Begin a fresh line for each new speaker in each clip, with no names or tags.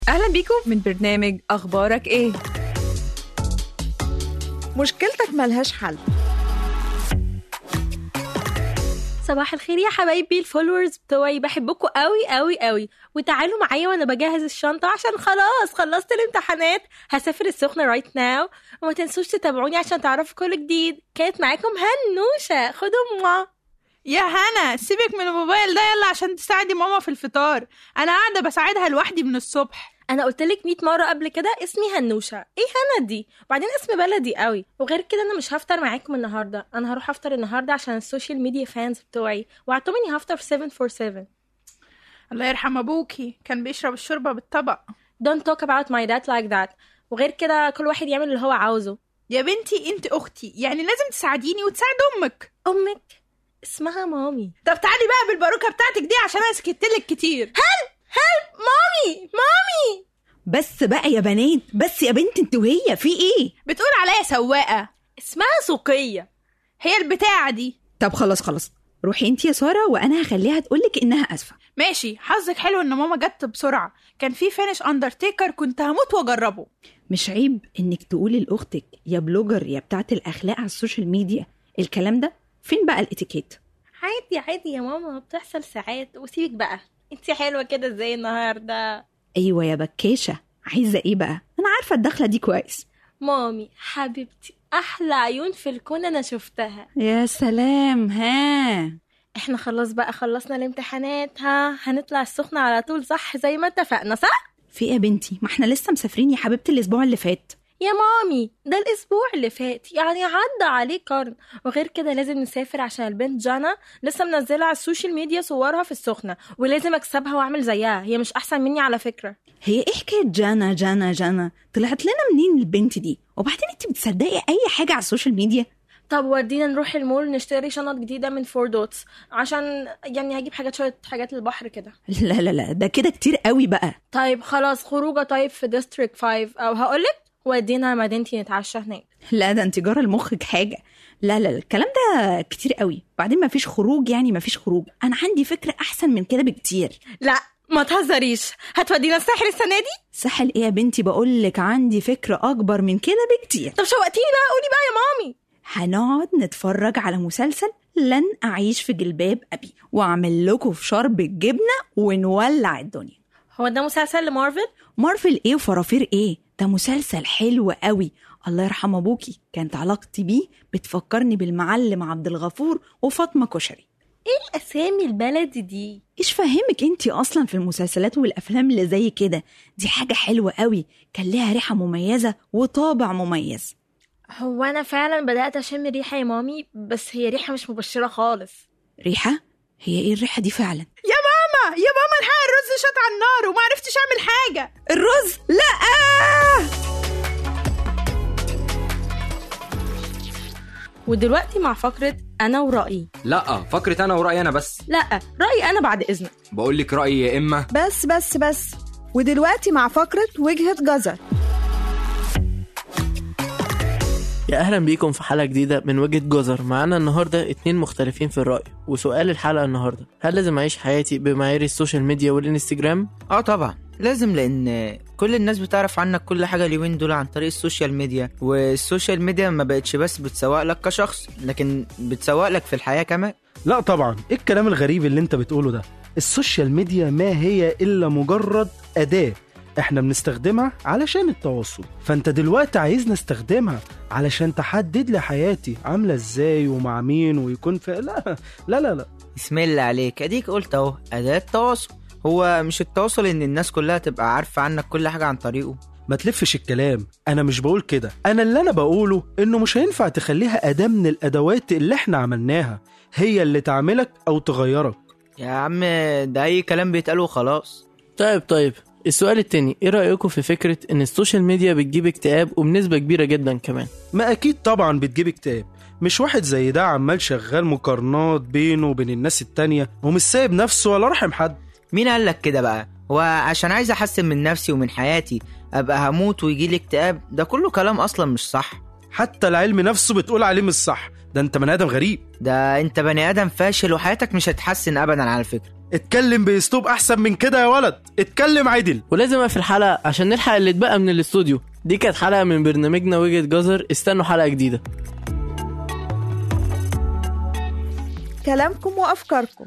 أهلا بيكم من برنامج أخبارك إيه؟
مشكلتك ملهاش حل
صباح الخير يا حبايبي الفولورز بتوعي بحبكم قوي قوي قوي وتعالوا معايا وانا بجهز الشنطه عشان خلاص خلصت الامتحانات هسافر السخنه رايت ناو وما تنسوش تتابعوني عشان تعرفوا كل جديد كانت معاكم هنوشه خدوا موا
يا هنا سيبك من الموبايل ده يلا عشان تساعدي ماما في الفطار انا قاعده بساعدها لوحدي من الصبح
انا قلت لك 100 مره قبل كده اسمي هنوشه ايه هنا دي وبعدين اسم بلدي قوي وغير كده انا مش هفطر معاكم النهارده انا هروح افطر النهارده عشان السوشيال ميديا فانز بتوعي وعدتهم اني هفطر في 747
الله يرحم ابوكي كان بيشرب الشوربه بالطبق
don't talk about my dad like that وغير كده كل واحد يعمل اللي هو عاوزه
يا بنتي انت اختي يعني لازم تساعديني وتساعد امك
امك اسمها مامي
طب تعالي بقى بالباروكه بتاعتك دي عشان انا سكتلك كتير
هل هل مامي مامي
بس بقى يا بنات بس يا بنت انت وهي في ايه
بتقول عليا سواقه
اسمها سوقية
هي البتاعه دي
طب خلاص خلاص روحي انت يا ساره وانا هخليها تقولك انها اسفه
ماشي حظك حلو ان ماما جت بسرعه كان في فينش اندرتيكر كنت هموت واجربه
مش عيب انك تقولي لاختك يا بلوجر يا بتاعت الاخلاق على السوشيال ميديا الكلام ده فين بقى الاتيكيت
عادي عادي يا ماما بتحصل ساعات وسيبك بقى انتي حلوة كده ازاي النهاردة
ايوه يا بكاشه عايزه ايه بقى انا عارفه الدخله دي كويس
مامي حبيبتي احلى عيون في الكون انا شفتها
يا سلام ها
احنا خلاص بقى خلصنا الامتحانات ها هنطلع السخنة على طول صح زي ما اتفقنا صح
في ايه يا بنتي ما احنا لسه مسافرين يا حبيبتي الاسبوع اللي فات
يا مامي ده الاسبوع اللي فات يعني عدى عليه قرن وغير كده لازم نسافر عشان البنت جانا لسه منزله على السوشيال ميديا صورها في السخنه ولازم اكسبها واعمل زيها هي مش احسن مني على فكره
هي ايه حكايه جانا جانا جانا طلعت لنا منين البنت دي وبعدين انت بتصدقي اي حاجه على السوشيال ميديا
طب ودينا نروح المول نشتري شنط جديده من فور دوتس عشان يعني هجيب حاجات شويه حاجات للبحر كده
لا لا لا ده كده كتير قوي بقى
طيب خلاص خروجه طيب في ديستريكت 5 او هقولك ودينا مدينتي نتعشى هناك
لا ده انت جرى لمخك حاجه لا لا لا، الكلام ده كتير قوي بعدين ما فيش خروج يعني ما فيش خروج انا عندي فكره احسن من كده بكتير
لا ما تهزريش هتودينا الساحل السنه دي
سهل ايه يا بنتي بقول لك عندي فكره اكبر من كده بكتير
طب شوقتيني بقى قولي بقى يا مامي
هنقعد نتفرج على مسلسل لن اعيش في جلباب ابي واعمل لكم فشار بالجبنه ونولع الدنيا
هو ده مسلسل لمارفل
مارفل ايه وفرافير ايه ده مسلسل حلو قوي الله يرحم ابوكي كانت علاقتي بيه بتفكرني بالمعلم عبد الغفور وفاطمه كشري
ايه الاسامي البلدي دي
ايش فهمك انتي اصلا في المسلسلات والافلام اللي زي كده دي حاجه حلوه قوي كان ليها ريحه مميزه وطابع مميز
هو انا فعلا بدات اشم ريحه يا مامي بس هي ريحه مش مبشره خالص
ريحه هي ايه الريحه دي فعلا
يا ماما يا ماما الحق الرز شط على النار وما عرفتش اعمل حاجه
الرز لا
ودلوقتي مع فقره انا ورايي
لا فكرة انا ورأيي انا بس
لا رايي انا بعد اذنك
بقول لك رأيي يا اما
بس بس بس ودلوقتي مع فقرة وجهة جزر
يا اهلا بيكم في حلقه جديده من وجهه جزر معانا النهارده اتنين مختلفين في الراي وسؤال الحلقه النهارده هل لازم اعيش حياتي بمعايير السوشيال ميديا والانستجرام
اه طبعا لازم لان كل الناس بتعرف عنك كل حاجه اليومين دول عن طريق السوشيال ميديا والسوشيال ميديا ما بقتش بس بتسوق لك كشخص لكن بتسوق لك في الحياه كمان
لا طبعا ايه الكلام الغريب اللي انت بتقوله ده السوشيال ميديا ما هي الا مجرد اداه احنا بنستخدمها علشان التواصل فانت دلوقتي عايزني استخدمها علشان تحدد لي حياتي عامله ازاي ومع مين ويكون في لا لا لا لا
بسم الله عليك اديك قلت اهو اداه تواصل هو مش التواصل ان الناس كلها تبقى عارفه عنك كل حاجه عن طريقه
ما تلفش الكلام انا مش بقول كده انا اللي انا بقوله انه مش هينفع تخليها اداه من الادوات اللي احنا عملناها هي اللي تعملك او تغيرك
يا عم ده اي كلام بيتقال وخلاص
طيب طيب السؤال التاني ايه رايكم في فكره ان السوشيال ميديا بتجيب اكتئاب وبنسبه كبيره جدا كمان
ما اكيد طبعا بتجيب اكتئاب مش واحد زي ده عمال شغال مقارنات بينه وبين الناس التانية ومش سايب نفسه ولا رحم حد
مين قال لك كده بقى وعشان عايز احسن من نفسي ومن حياتي ابقى هموت ويجي لي اكتئاب ده كله كلام اصلا مش صح
حتى العلم نفسه بتقول عليه مش صح ده انت بني ادم غريب
ده انت بني ادم فاشل وحياتك مش هتتحسن ابدا على فكره
اتكلم باسلوب احسن من كده يا ولد اتكلم عدل
ولازم اقفل الحلقه عشان نلحق اللي اتبقى من الاستوديو دي كانت حلقه من برنامجنا وجهه جزر استنوا حلقه جديده
كلامكم وأفكاركم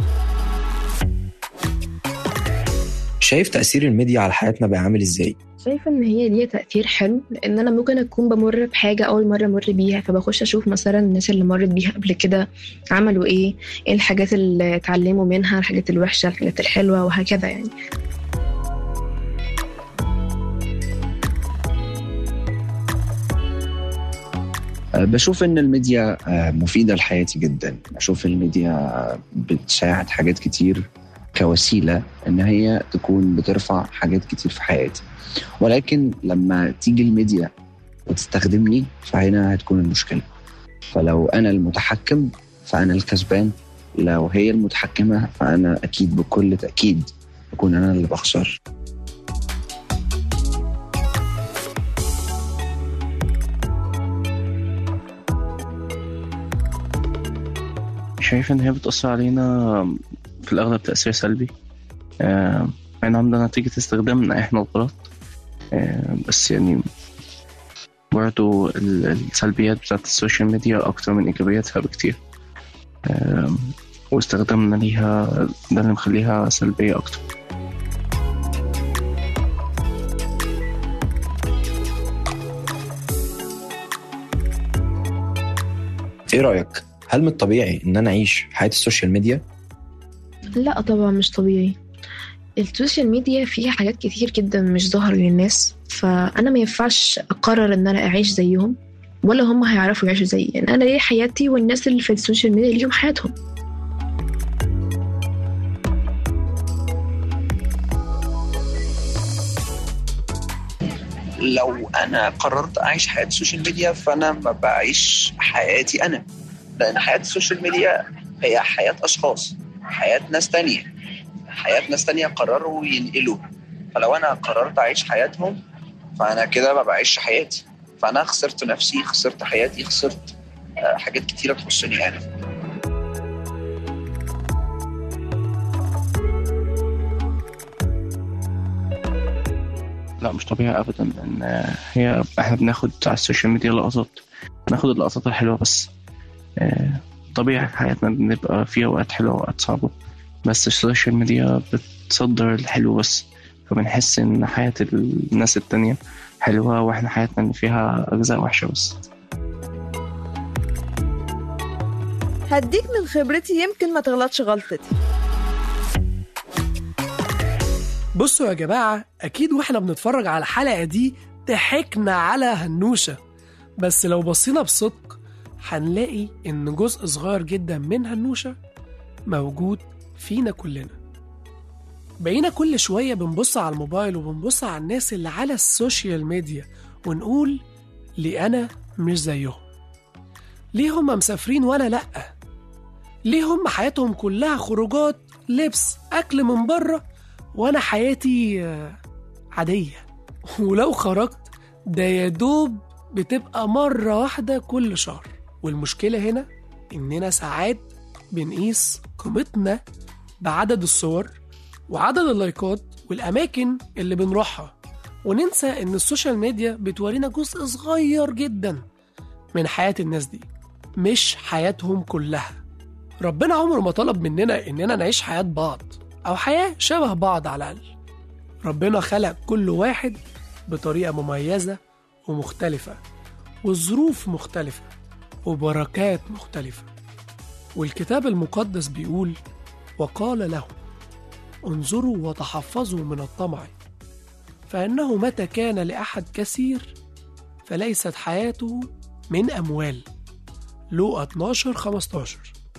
شايف تأثير الميديا على حياتنا بقى عامل ازاي؟
شايفة إن هي ليها تأثير حلو لأن أنا ممكن أكون بمر بحاجة أول مرة أمر بيها فبخش أشوف مثلا الناس اللي مرت بيها قبل كده عملوا إيه إيه الحاجات اللي اتعلموا منها الحاجات الوحشة الحاجات الحلوة وهكذا يعني
أه، بشوف ان الميديا أه، مفيدة لحياتي جدا بشوف الميديا بتساعد حاجات كتير كوسيلة ان هي تكون بترفع حاجات كتير في حياتي ولكن لما تيجي الميديا وتستخدمني فهنا هتكون المشكلة فلو انا المتحكم فانا الكسبان لو هي المتحكمة فانا اكيد بكل تأكيد بكون انا اللي بخسر
شايف إن هي بتأثر علينا في الأغلب تأثير سلبي آه، أي نعم ده نتيجة استخدامنا إحنا الغلط آه، بس يعني برضو ال- السلبيات بتاعت السوشيال ميديا أكتر من إيجابياتها بكتير آه، واستخدامنا ليها ده اللي مخليها سلبية أكتر
ايه رأيك؟ هل من الطبيعي ان انا اعيش حياة السوشيال ميديا؟
لا طبعا مش طبيعي السوشيال ميديا فيها حاجات كتير جدا مش ظاهرة للناس فأنا ما ينفعش أقرر إن أنا أعيش زيهم ولا هم هيعرفوا يعيشوا زيي يعني أنا ليا حياتي والناس اللي في السوشيال ميديا ليهم حياتهم
لو انا قررت اعيش حياه السوشيال ميديا فانا ما بعيش حياتي انا لان حياه السوشيال ميديا هي حياه اشخاص حياه ناس تانية حياه ناس تانية قرروا ينقلوها فلو انا قررت اعيش حياتهم فانا كده ما بعيش حياتي فانا خسرت نفسي خسرت حياتي خسرت آه، حاجات كتيره تخصني انا
لا مش طبيعي ابدا لان هي احنا بناخد على السوشيال ميديا لقطات بناخد اللقطات الحلوه بس آه، طبيعي حياتنا بنبقى فيها اوقات حلوه واوقات صعبه بس السوشيال ميديا بتصدر الحلو بس فبنحس ان حياه الناس التانية حلوه واحنا حياتنا اللي فيها اجزاء وحشه بس
هديك من خبرتي يمكن ما تغلطش غلطتي
بصوا يا جماعة أكيد وإحنا بنتفرج على الحلقة دي ضحكنا على هنوشة بس لو بصينا بصدق هنلاقي إن جزء صغير جدا من هنوشة موجود فينا كلنا بقينا كل شوية بنبص على الموبايل وبنبص على الناس اللي على السوشيال ميديا ونقول ليه أنا مش زيهم ليه هم مسافرين وأنا لأ ليه هم حياتهم كلها خروجات لبس أكل من بره وانا حياتي آه، عاديه ولو خرجت ده يا دوب بتبقى مره واحده كل شهر والمشكله هنا اننا ساعات بنقيس قيمتنا بعدد الصور وعدد اللايكات والاماكن اللي بنروحها وننسى ان السوشيال ميديا بتورينا جزء صغير جدا من حياه الناس دي مش حياتهم كلها ربنا عمره ما طلب مننا اننا نعيش حياه بعض أو حياة شبه بعض على الأقل ربنا خلق كل واحد بطريقة مميزة ومختلفة والظروف مختلفة وبركات مختلفة والكتاب المقدس بيقول وقال له انظروا وتحفظوا من الطمع فإنه متى كان لأحد كثير فليست حياته من أموال لوقا 12 15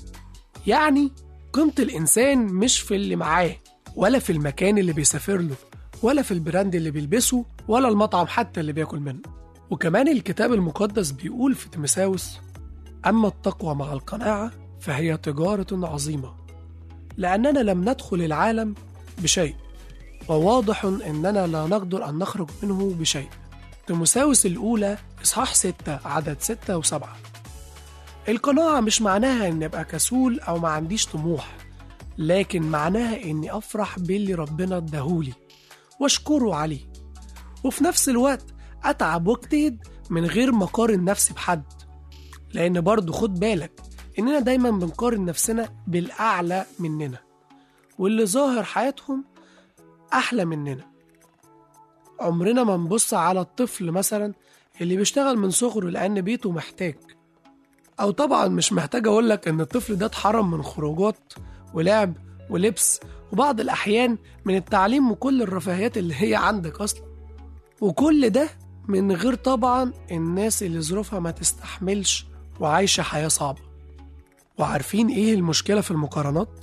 يعني قيمة الإنسان مش في اللي معاه ولا في المكان اللي بيسافر له ولا في البراند اللي بيلبسه ولا المطعم حتى اللي بياكل منه وكمان الكتاب المقدس بيقول في تيمساوس أما التقوى مع القناعة فهي تجارة عظيمة لأننا لم ندخل العالم بشيء وواضح أننا لا نقدر أن نخرج منه بشيء تيموساوس الأولى إصحاح 6 عدد 6 و7 القناعة مش معناها إن أبقى كسول أو ما عنديش طموح لكن معناها إني أفرح باللي ربنا اداهولي وأشكره عليه وفي نفس الوقت أتعب واجتهد من غير ما أقارن نفسي بحد لأن برضه خد بالك إننا دايما بنقارن نفسنا بالأعلى مننا واللي ظاهر حياتهم أحلى مننا عمرنا ما نبص على الطفل مثلا اللي بيشتغل من صغره لأن بيته محتاج أو طبعا مش محتاج أقولك إن الطفل ده اتحرم من خروجات ولعب ولبس وبعض الأحيان من التعليم وكل الرفاهيات اللي هي عندك أصلا وكل ده من غير طبعا الناس اللي ظروفها ما تستحملش وعايشة حياة صعبة وعارفين إيه المشكلة في المقارنات؟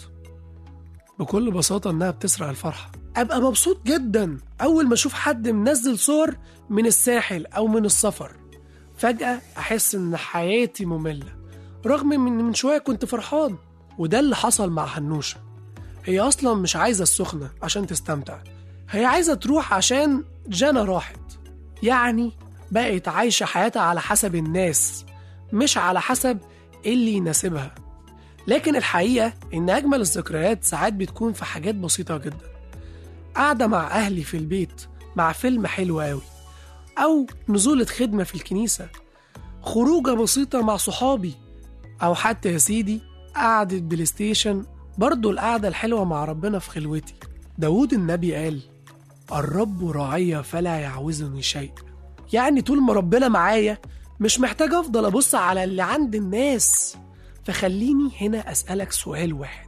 بكل بساطة إنها بتسرق الفرحة أبقى مبسوط جدا أول ما أشوف حد منزل صور من الساحل أو من السفر فجأة أحس إن حياتي مملة رغم من من شوية كنت فرحان وده اللي حصل مع هنوشة هي أصلا مش عايزة السخنة عشان تستمتع هي عايزة تروح عشان جانا راحت يعني بقت عايشة حياتها على حسب الناس مش على حسب اللي يناسبها لكن الحقيقة إن أجمل الذكريات ساعات بتكون في حاجات بسيطة جدا قاعدة مع أهلي في البيت مع فيلم حلو أوي أو نزولة خدمة في الكنيسة خروجة بسيطة مع صحابي أو حتى يا سيدي قعدة بلاي ستيشن برضه القعدة الحلوة مع ربنا في خلوتي داود النبي قال الرب راعي فلا يعوزني شيء يعني طول ما ربنا معايا مش محتاج أفضل أبص على اللي عند الناس فخليني هنا أسألك سؤال واحد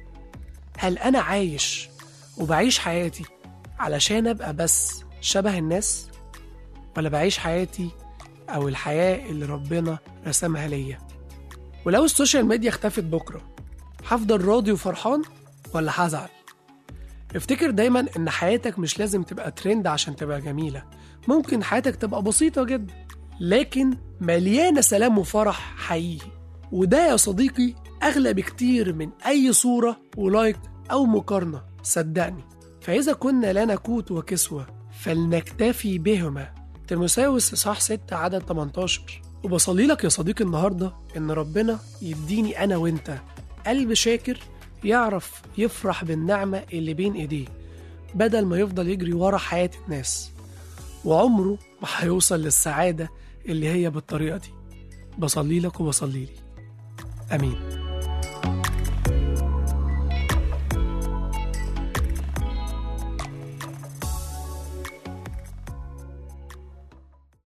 هل أنا عايش وبعيش حياتي علشان أبقى بس شبه الناس ولا بعيش حياتي أو الحياة اللي ربنا رسمها ليا ولو السوشيال ميديا اختفت بكرة هفضل راضي وفرحان ولا هزعل افتكر دايما ان حياتك مش لازم تبقى ترند عشان تبقى جميلة ممكن حياتك تبقى بسيطة جدا لكن مليانة سلام وفرح حقيقي وده يا صديقي أغلى بكتير من أي صورة ولايك أو مقارنة صدقني فإذا كنا لا نكوت وكسوة فلنكتفي بهما تيموساوس إصحاح 6 عدد 18 وبصلي لك يا صديقي النهاردة إن ربنا يديني أنا وإنت قلب شاكر يعرف يفرح بالنعمة اللي بين إيديه بدل ما يفضل يجري ورا حياة الناس وعمره ما هيوصل للسعادة اللي هي بالطريقة دي بصلي لك وبصلي لي آمين